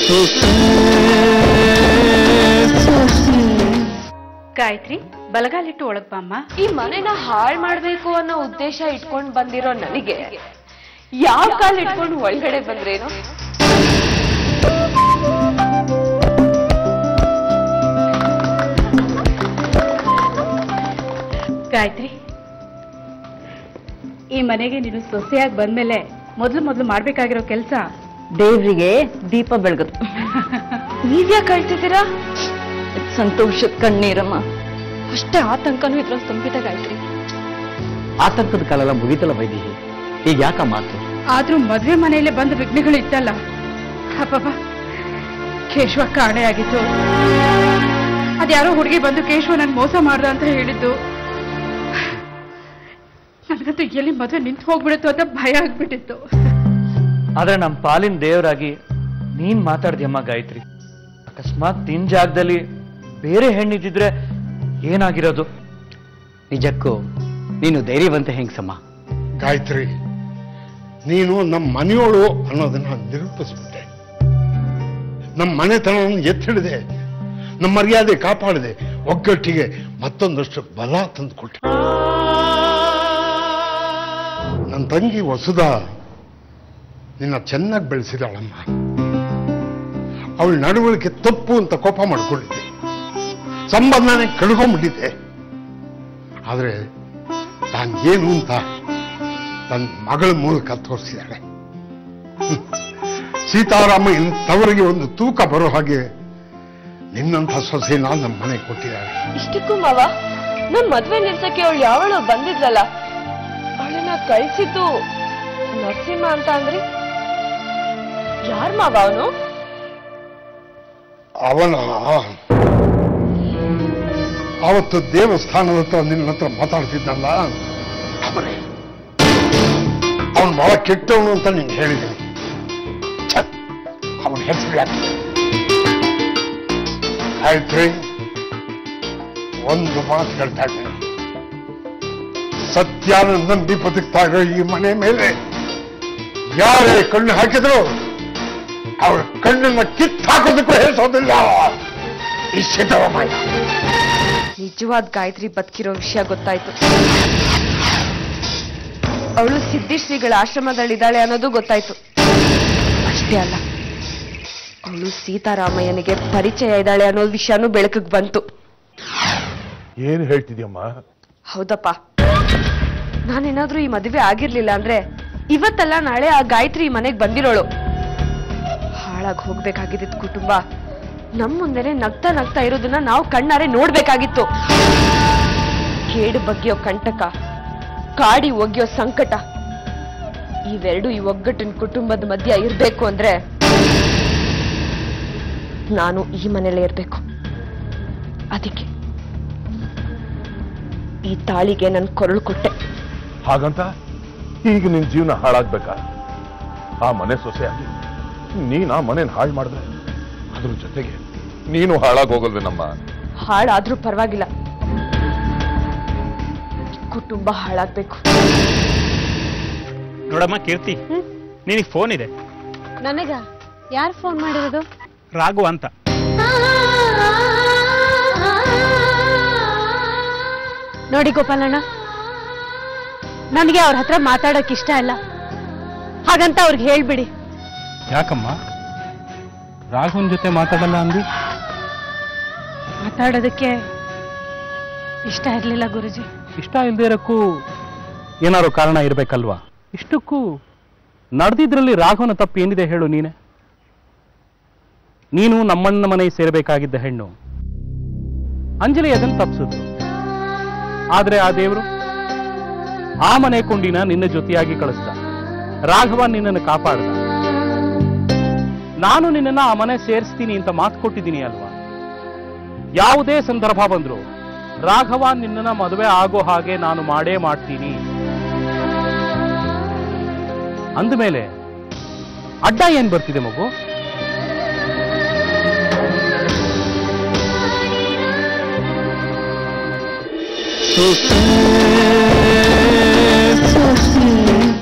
ಗಾಯತ್ರಿ ಬಲಗಾಲಿಟ್ಟು ಒಳಗ್ ಬಾಮ್ಮ ಈ ಮನೆನ ಹಾಳ್ ಮಾಡ್ಬೇಕು ಅನ್ನೋ ಉದ್ದೇಶ ಇಟ್ಕೊಂಡ್ ಬಂದಿರೋ ನನಗೆ ಯಾವ ಕಾಲ್ ಇಟ್ಕೊಂಡು ಒಳಗಡೆ ಬಂದ್ರೇನು ಗಾಯತ್ರಿ ಈ ಮನೆಗೆ ನೀನು ಸೊಸೆಯಾಗಿ ಬಂದ್ಮೇಲೆ ಮೊದ್ಲು ಮೊದ್ಲು ಮಾಡ್ಬೇಕಾಗಿರೋ ಕೆಲಸ ದೇವ್ರಿಗೆ ದೀಪ ಬೆಳಗದು ನೀವ್ಯಾಕೆ ಕಳ್ತಿದ್ದೀರಾ ಸಂತೋಷದ ಕಣ್ಣೀರಮ್ಮ ಅಷ್ಟೇ ಆತಂಕನೂ ಇದ್ರಲ್ಲಿ ತುಂಬಿದೆ ಗಾಯತ್ರಿ ಆತಂಕದ ಕಾಲೆಲ್ಲ ಮುಗಿತಲ್ಲ ವೈದೇಹಿ ಈಗ ಯಾಕ ಮಾತು ಆದ್ರೂ ಮದ್ವೆ ಮನೆಯಲ್ಲೇ ಬಂದ ವಿಘ್ನಗಳು ಇತ್ತಲ್ಲ ಅಪ್ಪಪ್ಪ ಕೇಶವ ಕಾಣೆ ಆಗಿತ್ತು ಅದ್ಯಾರೋ ಹುಡುಗಿ ಬಂದು ಕೇಶವ ನನ್ ಮೋಸ ಮಾಡ್ದ ಅಂತ ಹೇಳಿದ್ದು ನನಗಂತೂ ಎಲ್ಲಿ ಮದ್ವೆ ನಿಂತು ಹೋಗ್ಬಿಡುತ್ತೋ ಅಂತ ಭಯ ಆಗ್ಬಿಟ್ಟಿತ್ತು ಆದ್ರೆ ನಮ್ಮ ಪಾಲಿನ ದೇವರಾಗಿ ನೀನ್ ಮಾತಾಡ್ದ್ಯಮ್ಮ ಗಾಯತ್ರಿ ಅಕಸ್ಮಾತ್ ನಿನ್ ಜಾಗದಲ್ಲಿ ಬೇರೆ ಹೆಣ್ಣಿದ್ದಿದ್ರೆ ಏನಾಗಿರೋದು ನಿಜಕ್ಕೂ ನೀನು ಧೈರ್ಯವಂತ ಹೆಂಗ್ಸಮ್ಮ ಗಾಯತ್ರಿ ನೀನು ನಮ್ಮ ಮನೆಯೋಳು ಅನ್ನೋದನ್ನ ನಿರೂಪಿಸ್ಬಿಟ್ಟೆ ನಮ್ಮ ಮನೆತನವನ್ನು ಎತ್ತಿಡಿದೆ ನಮ್ಮ ಮರ್ಯಾದೆ ಕಾಪಾಡಿದೆ ಒಗ್ಗಟ್ಟಿಗೆ ಮತ್ತೊಂದಷ್ಟು ಬಲ ತಂದುಕೊಟ್ಟೆ ನನ್ನ ತಂಗಿ ವಸುಧಾ ನಿನ್ನ ಚೆನ್ನಾಗಿ ಬೆಳೆಸಿದಾಳಮ್ಮ ಅವಳ ನಡವಳಿಕೆ ತಪ್ಪು ಅಂತ ಕೋಪ ಮಾಡ್ಕೊಂಡಿದ್ದೆ ಸಂಬಂಧನೇ ಕಳ್ಕೊಂಡ್ಬಿಟ್ಟಿದ್ದೆ ಆದ್ರೆ ತಾನು ಏನು ಅಂತ ತನ್ನ ಮಗಳ ಮೂಲಕ ತೋರಿಸಿದ್ದಾಳೆ ಹ್ಮ್. ಸೀತಾರಾಮಯ್ಯನ ತವರಿಗೆ ಒಂದು ತೂಕ ಬರೋ ಹಾಗೆ ನಿನ್ನಂಥ ಸೊಸೆನ ನಮ್ಮ ಮನೆಗೆ ಕೊಟ್ಟಿದ್ದಾಳೆ ಇಷ್ಟಕ್ಕೂ ಮಾವ ನಮ್ ಮದ್ವೆ ನಿಲ್ಸಕ್ಕೆ ಅವಳು ಯಾವಳು ಬಂದಿದ್ಲಲ್ಲ ಅವಳನ್ನ ಕಳ್ಸಿದ್ದು ನರಸಿಂಹ ಅಂತ ಅಂದ್ರಿ ಯಾರ್ ಮಾವ ಅವನು ಅವನ ಅವತ್ತು ದೇವಸ್ಥಾನದ ಹತ್ರ ನಿನ್ನ ಹತ್ರ ಮಾತಾಡ್ತಿದ್ನಲ್ಲ ಅವನೇ ಅವನು ಬಹಳ ಕೆಟ್ಟವನು ಅಂತ ನೀನು ಹೇಳಿದ್ದೀನಿ ಅವನ ಹೆಸರು ಯಾಕೆ ಗಾಯತ್ರಿ ಒಂದು ಮಾತು ಹೇಳ್ತಾ ಇದ್ದೀನಿ ಸತ್ಯಾನ ನಂಬಿ ಬದುಕ್ತಾ ಇರೋ ಈ ಮನೆ ಮೇಲೆ ಯಾರೇ ಕಣ್ಣು ಹಾಕಿದ್ರು ಅವಳ ಕಣ್ಣನ್ನ ಕಿತ್ತು ಹಾಕೋದಕ್ಕೂ ಹೇಳಿಸೋದಿಲ್ಲ ಈ ಸಿದ್ದರಾಮಯ್ಯ ನಿಜವಾದ ಗಾಯತ್ರಿ ಬದುಕಿರೋ ವಿಷಯ ಗೊತ್ತಾಯ್ತು ಅವಳು ಸಿದ್ಧಿಶ್ರೀಗಳ ಆಶ್ರಮದಲ್ಲಿದ್ದಾಳೆ ಅನ್ನೋದು ಗೊತ್ತಾಯ್ತು ಅಷ್ಟೇ ಅಲ್ಲ ಅವಳು ಸೀತಾರಾಮಯ್ಯನಿಗೆ ಪರಿಚಯ ಇದ್ದಾಳೆ ಅನ್ನೋ ವಿಷಯನೂ ಬೆಳಕಿಗೆ ಬಂತು ಏನ್ ಹೇಳ್ತಿದ್ಯಮ್ಮ ಹೌದಪ್ಪ ನಾನೇನಾದ್ರೂ ಈ ಮದುವೆ ಆಗಿರ್ಲಿಲ್ಲ ಅಂದ್ರೆ ಇವತ್ತಲ್ಲ ನಾಳೆ ಆ ಗಾಯತ್ರಿ ಈ ಮನೆಗೆ ಬಂದಿರೋಳು ಹಾಳಾಗಿ ಹೋಗ್ಬೇಕಾಗಿದ್ದ ಕುಟುಂಬ ನಮ್ ಮುಂದೆನೆ ನಗ್ತಾ ನಗ್ತಾ ಇರೋದನ್ನ ನಾವು ಕಣ್ಣಾರೆ ನೋಡ್ಬೇಕಾಗಿತ್ತು ಕೇಡು ಬಗ್ಗೆಯೋ ಕಂಟಕ ಕಾಡಿ ಒಗ್ಯೋ ಸಂಕಟ ಇವೆರಡು ಈ ಒಗ್ಗಟ್ಟಿನ ಕುಟುಂಬದ ಮಧ್ಯ ಇರ್ಬೇಕು ಅಂದ್ರೆ ನಾನು ಈ ಮನೇಲೇ ಇರ್ಬೇಕು ಅದಕ್ಕೆ ಈ ತಾಳಿಗೆ ನನ್ ಕೊರಳು ಕೊಟ್ಟೆ ಹಾಗಂತ ಈಗ ನಿನ್ ಜೀವನ ಹಾಳಾಗ್ಬೇಕಾ ಆ ಮನೆ ಸೊಸೆಯಾಗಿ ನೀನ್ ಆ ಮನೇನ ಹಾಳು ಮಾಡಿದ್ರೆ ಅದ್ರ ಜೊತೆಗೆ ನೀನು ಹಾಳಾಗ್ ಹೋಗಲ್ವೇನಮ್ಮ ಹಾಳಾದ್ರೂ ಪರವಾಗಿಲ್ಲ ಕುಟುಂಬ ಹಾಳಾಗ್ಬೇಕು ನೋಡಮ್ಮ ಕೀರ್ತಿ ನಿನಗೆ ಫೋನ್ ಇದೆ ನನಗ ಯಾರು ಫೋನ್ ಮಾಡಿರೋದು ರಾಘು ಅಂತ ನೋಡಿ ಗೋಪಾಲಣ್ಣ ನನಗೆ ಅವ್ರ ಹತ್ರ ಮಾತಾಡಕ್ ಇಷ್ಟ ಇಲ್ಲ ಹಾಗಂತ ಅವ್ರಿಗೆ ಹೇಳ್ಬಿಡಿ ಯಾಕಮ್ಮ ರಾಘವನ್ ಜೊತೆ ಮಾತಾಡಲ್ಲ ಅಂದಿ ಮಾತಾಡೋದಕ್ಕೆ ಇಷ್ಟ ಇರ್ಲಿಲ್ಲ ಗುರುಜಿ ಇಷ್ಟ ಇಲ್ದೇ ಇರಕ್ಕೂ ಏನಾದ್ರು ಕಾರಣ ಇರ್ಬೇಕಲ್ವಾ ಇಷ್ಟಕ್ಕೂ ನಡೆದಿದ್ರಲ್ಲಿ ರಾಘವನ ತಪ್ಪು ಏನಿದೆ ಹೇಳು ನೀನೆ ನೀನು ನಮ್ಮಣ್ಣ ಮನೆ ಸೇರಬೇಕಾಗಿದ್ದ ಹೆಣ್ಣು ಅಂಜಲಿ ಅದನ್ನು ತಪ್ಪಿಸಿದ್ರು ಆದ್ರೆ ಆ ದೇವರು ಆ ಮನೆ ಕೊಂಡಿನ ನಿನ್ನ ಜೊತೆಯಾಗಿ ಕಳಿಸ್ದ ರಾಘವ ನಿನ್ನನ್ನು ಕಾಪಾಡ್ದ ನಾನು ನಿನ್ನನ್ನ ಆ ಮನೆ ಸೇರಿಸ್ತೀನಿ ಅಂತ ಮಾತು ಕೊಟ್ಟಿದ್ದೀನಿ ಅಲ್ವಾ ಯಾವುದೇ ಸಂದರ್ಭ ಬಂದ್ರು ರಾಘವ ನಿನ್ನನ್ನ ಮದುವೆ ಆಗೋ ಹಾಗೆ ನಾನು ಮಾಡೇ ಮಾಡ್ತೀನಿ ಅಂದಮೇಲೆ ಅಡ್ಡ ಏನ್ ಬರ್ತಿದೆ ಮಗು ಸೊಸೆ